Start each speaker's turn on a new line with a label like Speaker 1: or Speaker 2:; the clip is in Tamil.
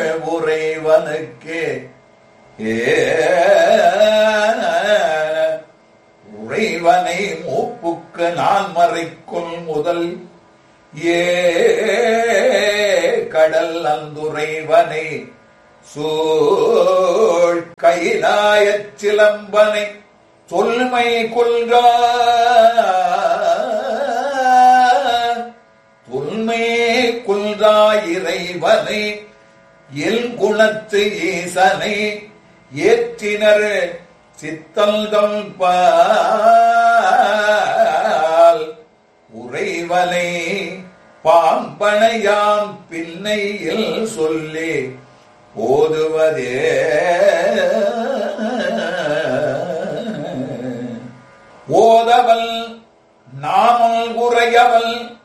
Speaker 1: உறைவனுக்கு ஏ உறைவனை மூப்புக்கு நான் மறைக்குள் முதல் ஏ கடல் அந்துறைவனை சூழ் கைலாயச் சிலம்பனை சொல்மை கொள்கா தொல்மை கொள்கா இறைவனை எல் குணத்து ஈசனை ஏற்றினர் சித்தல்கள் பால் உறைவனை பாம்பனையாம் பின்னையில் சொல்லி ஓதுவதே ஓதவல் நாமல் உரையவல்